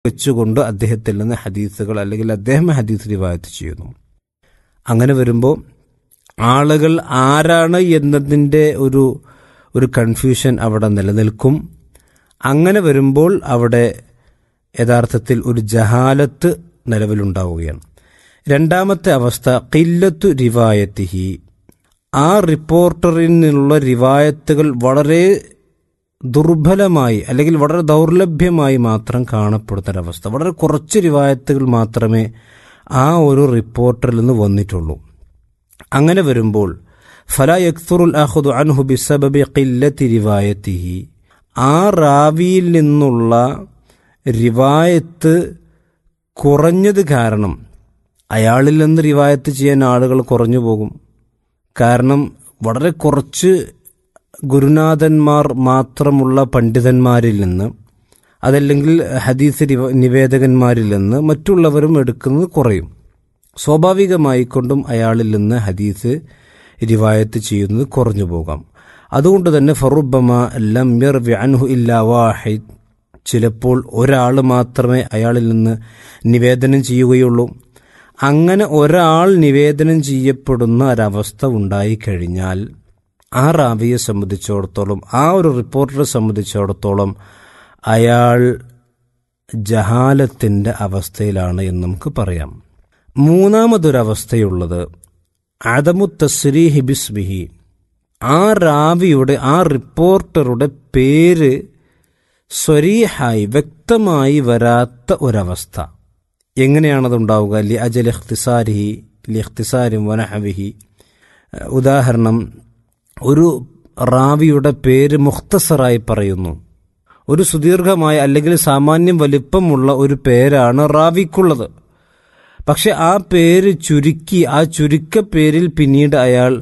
വെച്ചുകൊണ്ട് അദ്ദേഹത്തിൽ നിന്ന് ഹദീസുകൾ അല്ലെങ്കിൽ അദ്ദേഹം ഹദീസ് റിവായത്ത് ചെയ്യുന്നു അങ്ങനെ വരുമ്പോൾ ആളുകൾ ആരാണ് എന്നതിൻ്റെ ഒരു ഒരു കൺഫ്യൂഷൻ അവിടെ നിലനിൽക്കും അങ്ങനെ വരുമ്പോൾ അവിടെ യഥാർത്ഥത്തിൽ ഒരു ജഹാലത്ത് നിലവിലുണ്ടാവുകയാണ് രണ്ടാമത്തെ അവസ്ഥ കില്ലത്തു റിവായത്തിഹി ആ റിപ്പോർട്ടറിൽ നിന്നുള്ള റിവായത്തുകൾ വളരെ ദുർബലമായി അല്ലെങ്കിൽ വളരെ ദൗർലഭ്യമായി മാത്രം കാണപ്പെടുന്ന ഒരവസ്ഥ വളരെ കുറച്ച് റിവായത്തുകൾ മാത്രമേ ആ ഒരു റിപ്പോർട്ടറിൽ നിന്ന് വന്നിട്ടുള്ളൂ അങ്ങനെ വരുമ്പോൾ ഫല യക്തുറുൽ അഹുദു അൻഹു ബിസബബി ഖില്ലത്തി റിവായത്തിഹി ആ റാവിയിൽ നിന്നുള്ള റിവായത്ത് കുറഞ്ഞത് കാരണം അയാളിൽ നിന്ന് റിവായത്ത് ചെയ്യാൻ ആളുകൾ കുറഞ്ഞു പോകും കാരണം വളരെ കുറച്ച് ഗുരുനാഥന്മാർ മാത്രമുള്ള പണ്ഡിതന്മാരിൽ നിന്ന് അതല്ലെങ്കിൽ ഹദീസ് റിവ- നിവേദകന്മാരിൽ നിന്ന് മറ്റുള്ളവരും എടുക്കുന്നത് കുറയും സ്വാഭാവികമായിക്കൊണ്ടും അയാളിൽ നിന്ന് ഹദീസ് റിവായത്ത് ചെയ്യുന്നത് കുറഞ്ഞു പോകാം അതുകൊണ്ട് തന്നെ ഫറുബമ ലം യർവി അൻഹു ഇല്ലാ വാഹിദ് ചിലപ്പോൾ ഒരാൾ മാത്രമേ അയാളിൽ നിന്ന് നിവേദനം ചെയ്യുകയുള്ളൂ അങ്ങനെ ഒരാൾ നിവേദനം ചെയ്യപ്പെടുന്ന ഒരവസ്ഥ ഉണ്ടായിക്കഴിഞ്ഞാൽ ആ റാവിയെ സംബന്ധിച്ചിടത്തോളം ആ ഒരു റിപ്പോർട്ടറെ സംബന്ധിച്ചിടത്തോളം അയാൾ ജഹാലത്തിൻ്റെ അവസ്ഥയിലാണ് എന്ന് നമുക്ക് പറയാം മൂന്നാമതൊരവസ്ഥയുള്ളത് അദമു തസ്രീഹി ബിസ്മിഹി ആ റാവിയുടെ ആ റിപ്പോർട്ടറുടെ പേര് സ്വരീഹായി വ്യക്തമായി വരാത്ത ഒരവസ്ഥ എങ്ങനെയാണത് ഉണ്ടാവുക ലി അജൽ ഇഖ്തിസാരിഹി ലി ഇഖ്തിസാരിം വനഹവിഹി ഉദാഹരണം ഒരു റാവിയുടെ പേര് മുഖ്തസറായി പറയുന്നു ഒരു സുദീർഘമായ അല്ലെങ്കിൽ സാമാന്യം വലിപ്പമുള്ള ഒരു പേരാണ് റാവിക്കുള്ളത് പക്ഷെ ആ പേര് ചുരുക്കി ആ ചുരുക്ക പേരിൽ പിന്നീട് അയാൾ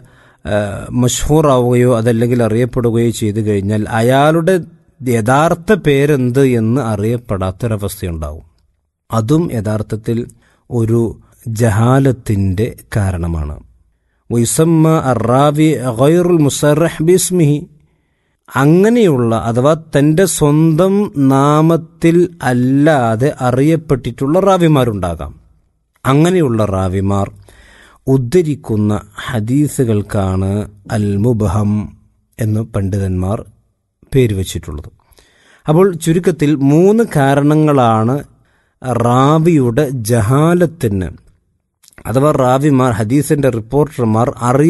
മഷൂറാവുകയോ അതല്ലെങ്കിൽ അറിയപ്പെടുകയോ ചെയ്തു കഴിഞ്ഞാൽ അയാളുടെ യഥാർത്ഥ പേരെന്ത് എന്ന് അറിയപ്പെടാത്തൊരവസ്ഥയുണ്ടാവും അതും യഥാർത്ഥത്തിൽ ഒരു ജഹാലത്തിൻ്റെ കാരണമാണ് വൈസമ്മ അറാവി ഗൈറുൽ മുസറഹ് ബിസ്മിഹി അങ്ങനെയുള്ള അഥവാ തൻ്റെ സ്വന്തം നാമത്തിൽ അല്ലാതെ അറിയപ്പെട്ടിട്ടുള്ള റാവിമാരുണ്ടാകാം അങ്ങനെയുള്ള റാവിമാർ ഉദ്ധരിക്കുന്ന ഹദീസുകൾക്കാണ് അൽ മുബഹം എന്ന് പണ്ഡിതന്മാർ പേര് വച്ചിട്ടുള്ളത് അപ്പോൾ ചുരുക്കത്തിൽ മൂന്ന് കാരണങ്ങളാണ് റാവിയുടെ ജഹാലത്തിന് അഥവാ റാവിമാർ ഹദീസിന്റെ റിപ്പോർട്ടർമാർ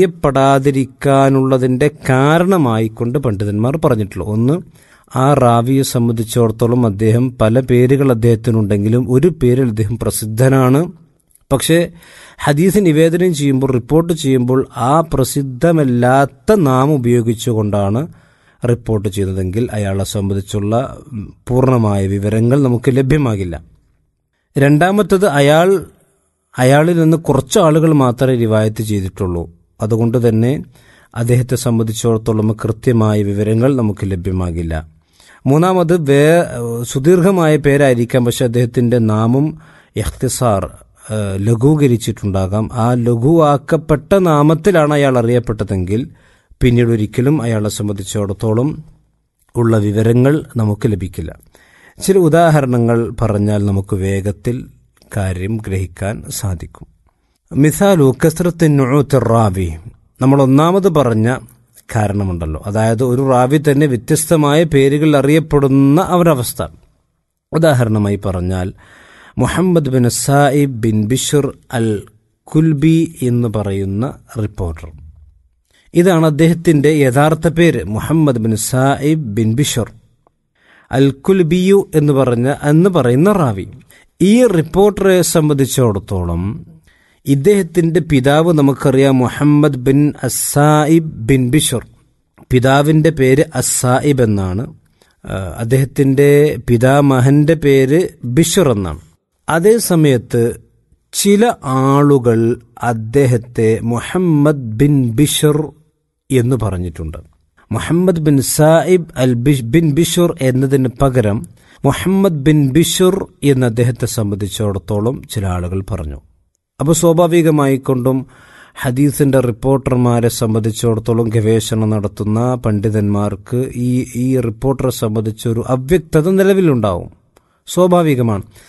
അറിയപ്പെടാതിരിക്കാനുള്ളതിന്റെ കാരണമായിക്കൊണ്ട് പണ്ഡിതന്മാർ പറഞ്ഞിട്ടുള്ളൂ ഒന്ന് ആ റാവിയെ സംബന്ധിച്ചിടത്തോളം അദ്ദേഹം പല പേരുകൾ അദ്ദേഹത്തിനുണ്ടെങ്കിലും ഒരു പേരിൽ അദ്ദേഹം പ്രസിദ്ധനാണ് പക്ഷേ ഹദീസ് നിവേദനം ചെയ്യുമ്പോൾ റിപ്പോർട്ട് ചെയ്യുമ്പോൾ ആ പ്രസിദ്ധമല്ലാത്ത നാം ഉപയോഗിച്ചുകൊണ്ടാണ് റിപ്പോർട്ട് ചെയ്തതെങ്കിൽ അയാളെ സംബന്ധിച്ചുള്ള പൂർണ്ണമായ വിവരങ്ങൾ നമുക്ക് ലഭ്യമാകില്ല രണ്ടാമത്തത് അയാൾ അയാളിൽ നിന്ന് കുറച്ച് ആളുകൾ മാത്രമേ റിവായത്ത് ചെയ്തിട്ടുള്ളൂ അതുകൊണ്ട് തന്നെ അദ്ദേഹത്തെ സംബന്ധിച്ചിടത്തോളം കൃത്യമായ വിവരങ്ങൾ നമുക്ക് ലഭ്യമാകില്ല മൂന്നാമത് വേ സുദീർഘമായ പേരായിരിക്കാം പക്ഷെ അദ്ദേഹത്തിന്റെ നാമം എഖ്തിസാർ ലഘൂകരിച്ചിട്ടുണ്ടാകാം ആ ലഘുവാക്കപ്പെട്ട നാമത്തിലാണ് അയാൾ അറിയപ്പെട്ടതെങ്കിൽ പിന്നീട് ഒരിക്കലും അയാളെ സംബന്ധിച്ചിടത്തോളം ഉള്ള വിവരങ്ങൾ നമുക്ക് ലഭിക്കില്ല ചില ഉദാഹരണങ്ങൾ പറഞ്ഞാൽ നമുക്ക് വേഗത്തിൽ കാര്യം ഗ്രഹിക്കാൻ സാധിക്കും മിസാലു കസ്രത്തിനുഴത്ത് റാവി നമ്മൾ ഒന്നാമത് പറഞ്ഞ കാരണമുണ്ടല്ലോ അതായത് ഒരു റാവി തന്നെ വ്യത്യസ്തമായ പേരുകൾ അറിയപ്പെടുന്ന ഒരവസ്ഥ ഉദാഹരണമായി പറഞ്ഞാൽ Muhammad bin Saib bin Bishr al Kalbi എന്ന് പറയുന്ന റിപ്പോർട്ടർ ഇതാണ് അദ്ദേഹത്തിന്റെ യഥാർത്ഥ പേര് Muhammad bin Saib bin Bishr al കുൽബിയു എന്ന് പറഞ്ഞ എന്ന് പറയുന്ന റാവി ഈ റിപ്പോർട്ടറെ സംബന്ധിച്ചിടത്തോളം ഇദ്ദേഹത്തിന്റെ പിതാവ് നമുക്കറിയാം Muhammad bin Asaib bin Bishr പിതാവിന്റെ പേര് അസായിബ് എന്നാണ് അദ്ദേഹത്തിന്റെ പിതാമഹന്റെ പേര് ബിഷർ എന്നാണ് അതേ സമയത്ത് ചില ആളുകൾ അദ്ദേഹത്തെ മുഹമ്മദ് ബിൻ ബിഷർ എന്ന് പറഞ്ഞിട്ടുണ്ട് Muhammad bin Saib al bin Bishur എന്നതിന് പകരം മുഹമ്മദ് ബിൻ ബിഷുർ എന്ന് അദ്ദേഹത്തെ സംബന്ധിച്ചിടത്തോളം ചില ആളുകൾ പറഞ്ഞു അപ്പോൾ സ്വാഭാവികമായിക്കൊണ്ടും ഹദീസിന്റെ റിപ്പോർട്ടർമാരെ സംബന്ധിച്ചിടത്തോളം ഗവേഷണം നടത്തുന്ന പണ്ഡിതന്മാർക്ക് ഈ ഈ റിപ്പോർട്ടറെ സംബന്ധിച്ചൊരു അവ്യക്തത നിലവിലുണ്ടാവും സ്വാഭാവികമാണ്